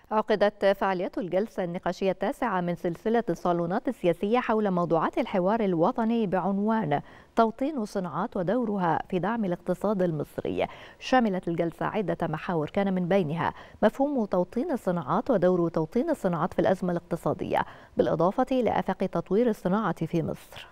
عقدت فعاليات الجلسة النقاشية التاسعة من سلسلة الصالونات السياسية حول موضوعات الحوار الوطني بعنوان توطين الصناعات ودورها في دعم الاقتصاد المصري شملت الجلسة عدة محاور كان من بينها مفهوم توطين الصناعات ودور توطين الصناعات في الأزمة الاقتصادية بالإضافة لآفاق تطوير الصناعة في مصر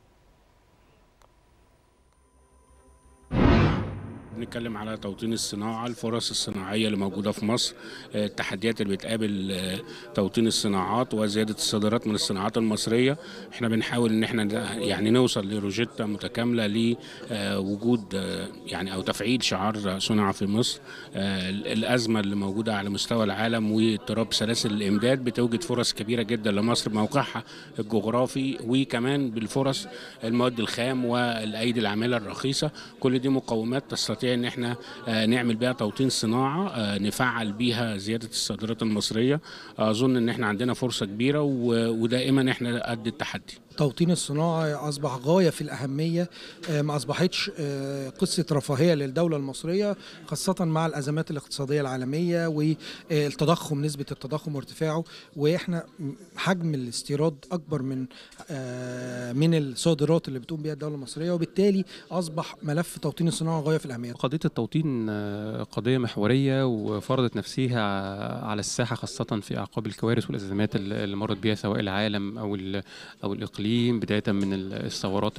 بنتكلم على توطين الصناعة الفرص الصناعية اللي موجودة في مصر التحديات اللي بتقابل توطين الصناعات وزيادة الصادرات من الصناعات المصرية احنا بنحاول ان احنا يعني نوصل لروجيتا متكاملة لوجود يعني او تفعيل شعار صناعة في مصر الأزمة اللي موجودة على مستوى العالم واضطراب سلاسل الإمداد بتوجد فرص كبيرة جدا لمصر موقعها الجغرافي وكمان بالفرص المواد الخام والأيدي العاملة الرخيصة كل دي مقومات تستطيع ان احنا نعمل بيها توطين صناعه نفعل بيها زياده الصادرات المصريه اظن ان احنا عندنا فرصه كبيره ودائما احنا قد التحدي توطين الصناعة أصبح غاية في الأهمية ما أصبحتش قصة رفاهية للدولة المصرية خاصة مع الأزمات الاقتصادية العالمية والتضخم نسبة التضخم وارتفاعه وإحنا حجم الاستيراد أكبر من من الصادرات اللي بتقوم بها الدولة المصرية وبالتالي أصبح ملف توطين الصناعة غاية في الأهمية قضية التوطين قضية محورية وفرضت نفسها على الساحة خاصة في أعقاب الكوارث والأزمات اللي مرت بها سواء العالم أو أو الإقليم الاقليم بدايه من الثورات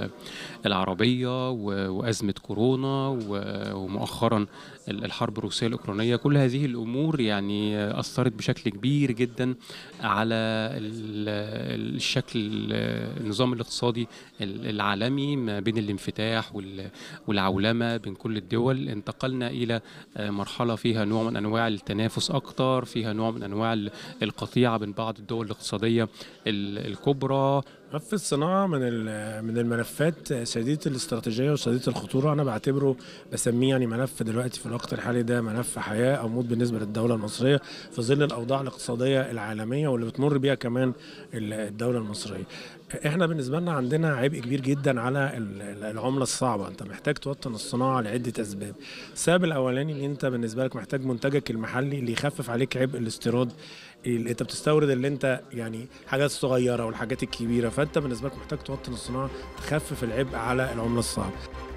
العربيه وازمه كورونا ومؤخرا الحرب الروسيه الاوكرانيه كل هذه الامور يعني اثرت بشكل كبير جدا على الشكل النظام الاقتصادي العالمي ما بين الانفتاح والعولمه بين كل الدول انتقلنا الى مرحله فيها نوع من انواع التنافس اكثر فيها نوع من انواع القطيعه بين بعض الدول الاقتصاديه الكبرى ملف الصناعة من من الملفات شديدة الاستراتيجية وشديدة الخطورة أنا بعتبره بسميه يعني ملف دلوقتي في الوقت الحالي ده ملف حياة أو موت بالنسبة للدولة المصرية في ظل الأوضاع الاقتصادية العالمية واللي بتمر بيها كمان الدولة المصرية. احنا بالنسبه لنا عندنا عبء كبير جدا على العمله الصعبه انت محتاج توطن الصناعه لعده اسباب السبب الاولاني ان انت بالنسبه لك محتاج منتجك المحلي اللي يخفف عليك عبء الاستيراد اللي انت بتستورد اللي انت يعني حاجات صغيره والحاجات الكبيره فانت بالنسبه لك محتاج توطن الصناعه تخفف العبء على العمله الصعبه